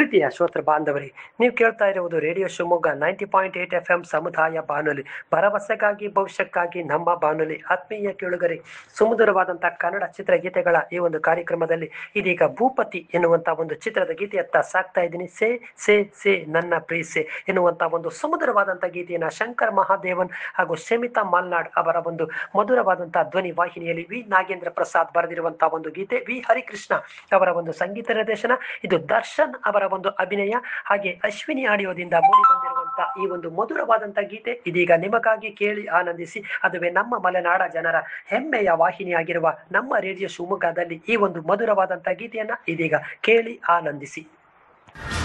ಪ್ರೀತಿಯ ಶ್ರೋತೃ ಬಾಂಧವರೇ ನೀವು ಕೇಳ್ತಾ ಇರುವುದು radio Shivamogga ninety point eight F M ಸಮುದಾಯ ಬಾನುಲಿ ಭರವಸೆಗಾಗಿ ಭವಿಷ್ಯಕ್ಕಾಗಿ ನಮ್ಮ ಬಾನುಲಿ ಆತ್ಮೀಯ ಕೇಳುಗರೆ ಸುಮಧುರವಾದಂತಹ ಕನ್ನಡ ಚಿತ್ರಗೀತೆಗಳ ಈ ಒಂದು ಕಾರ್ಯಕ್ರಮದಲ್ಲಿ ಇದೀಗ ಭೂಪತಿ ಎನ್ನುವಂತ ಒಂದು ಚಿತ್ರದ ಗೀತೆಯತ್ತ ಸಾಕ್ತಾ ಇದ್ದೀನಿ ಸೇ ಸೇ ಸೇ ನನ್ನ ಪ್ರೀಸೆ ಎನ್ನುವಂತ ಒಂದು ಸುಮಧುರವಾದಂತಹ ಗೀತೆಯನ್ನ ಶಂಕರ್ ಮಹಾದೇವನ್ ಹಾಗೂ ಶಮಿತಾ ಮಲ್ನಾಡ್ ಅವರ ಒಂದು ಮಧುರವಾದಂತಹ ಧ್ವನಿ ವಾಹಿನಿಯಲ್ಲಿ ವಿ ನಾಗೇಂದ್ರ ಪ್ರಸಾದ್ ಬರೆದಿರುವಂತಹ ಒಂದು ಗೀತೆ ವಿ ಹರಿಕೃಷ್ಣ ಅವರ ಒಂದು ಸಂಗೀತ ನಿರ್ದೇಶನ ಇದು ದರ್ಶನ್ ಅವರ ಒಂದು ಅಭಿನಯ ಹಾಗೆ ಅಶ್ವಿನಿ ಆಡಿಯೋದಿಂದ ಮೂಡಿ ಬಂದಿರುವಂತಹ ಈ ಒಂದು ಮಧುರವಾದಂತಹ ಗೀತೆ ಇದೀಗ ನಿಮಗಾಗಿ ಕೇಳಿ ಆನಂದಿಸಿ ಅದುವೇ ನಮ್ಮ ಮಲೆನಾಡ ಜನರ ಹೆಮ್ಮೆಯ ವಾಹಿನಿಯಾಗಿರುವ ನಮ್ಮ ರೇಡಿಯೋ ಶಿವಮೊಗ್ಗದಲ್ಲಿ ಈ ಒಂದು ಮಧುರವಾದಂತಹ ಗೀತೆಯನ್ನ ಇದೀಗ ಕೇಳಿ ಆನಂದಿಸಿ